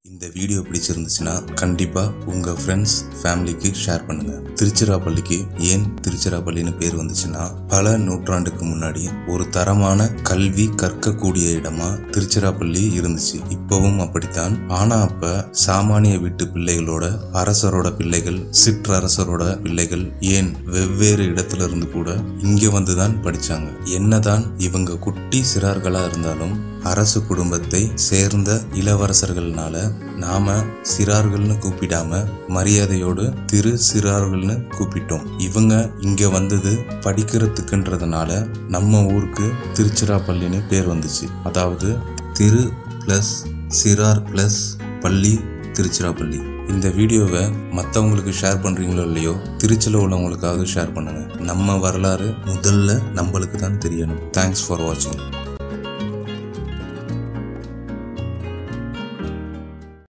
இந்த வீடியோ பிடிச்சிருந்துச்சுன்னா கண்டிப்பாக உங்கள் ஃப்ரெண்ட்ஸ் ஃபேமிலிக்கு ஷேர் பண்ணுங்கள் திருச்சிராப்பள்ளிக்கு ஏன் திருச்சிராப்பள்ளின்னு பேர் வந்துச்சுன்னா பல நூற்றாண்டுக்கு முன்னாடி ஒரு தரமான கல்வி கற்கக்கூடிய இடமா திருச்சிராப்பள்ளி இருந்துச்சு இப்பவும் அப்படித்தான் ஆனா அப்ப சாமானிய வீட்டு பிள்ளைகளோட அரசரோட பிள்ளைகள் சிற்றரசரோட பிள்ளைகள் ஏன் வெவ்வேறு இடத்துல இருந்து கூட இங்க வந்துதான் படிச்சாங்க என்னதான் இவங்க குட்டி சிறார்களா இருந்தாலும் அரசு குடும்பத்தை சேர்ந்த இளவரசர்கள்னால நாம சிறார்கள்னு கூப்பிடாம மரியாதையோடு திரு சிறார்கள்னு கூப்பிட்டோம் இவங்க இங்க வந்தது படிக்கிறதுக்குன்றதுனால நம்ம ஊருக்கு திருச்சிராப்பள்ளின்னு பேர் வந்துச்சு அதாவது திரு பிளஸ் சிறார் பிளஸ் பள்ளி திருச்சிராப்பள்ளி இந்த வீடியோவை மற்றவங்களுக்கு ஷேர் பண்ணுறீங்களோ இல்லையோ திருச்சியில் உள்ளவங்களுக்காக ஷேர் பண்ணுங்கள் நம்ம வரலாறு முதல்ல நம்மளுக்கு தான் தெரியணும் தேங்க்ஸ் ஃபார் வாட்சிங்